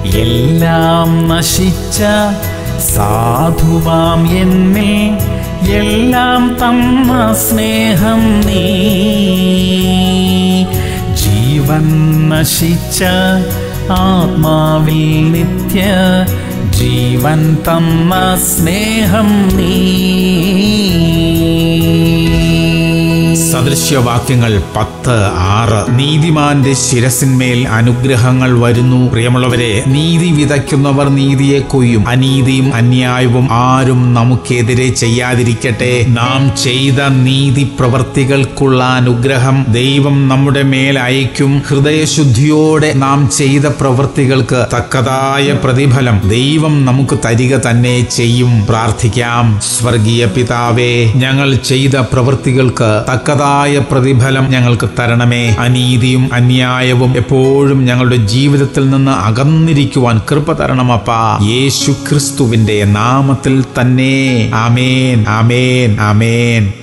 എല്ലാം നശിച്ച സാധുവാം എന്നിൽ എല്ലാം തന്ന സ്നേഹം നീ ജീവൻ നശിച്ച ആത്മാവിൽ നിത്യ ജീവൻ തന്ന സ്നേഹം നീ സദൃശ്യവാക്യങ്ങൾ പത്ത് ആറ് നീതിമാന്റെ ശിരസിന്മേൽ അനുഗ്രഹങ്ങൾ വരുന്നു പ്രിയമുള്ളവരെ നീതി വിതയ്ക്കുന്നവർ നീതിയെ കൊയ്യും അനീതിയും അന്യായവും ആരും നമുക്കെതിരെ ചെയ്യാതിരിക്കട്ടെ നാം ചെയ്ത നീതി പ്രവർത്തികൾക്കുള്ള അനുഗ്രഹം ദൈവം നമ്മുടെ മേൽ അയക്കും ഹൃദയശുദ്ധിയോടെ നാം ചെയ്ത പ്രവൃത്തികൾക്ക് തക്കതായ പ്രതിഫലം ദൈവം നമുക്ക് തരിക തന്നെ ചെയ്യും പ്രാർത്ഥിക്കാം സ്വർഗീയ പിതാവേ ഞങ്ങൾ ചെയ്ത പ്രവൃത്തികൾക്ക് തക്കതായ പ്രതിഫലം ഞങ്ങൾക്ക് തരണമേ അനീതിയും അന്യായവും എപ്പോഴും ഞങ്ങളുടെ ജീവിതത്തിൽ നിന്ന് അകന്നിരിക്കുവാൻ കൃപ തരണമപ്പാ യേശു ക്രിസ്തുവിന്റെ നാമത്തിൽ തന്നെ ആമേൻ ആമേൻ ആമേൻ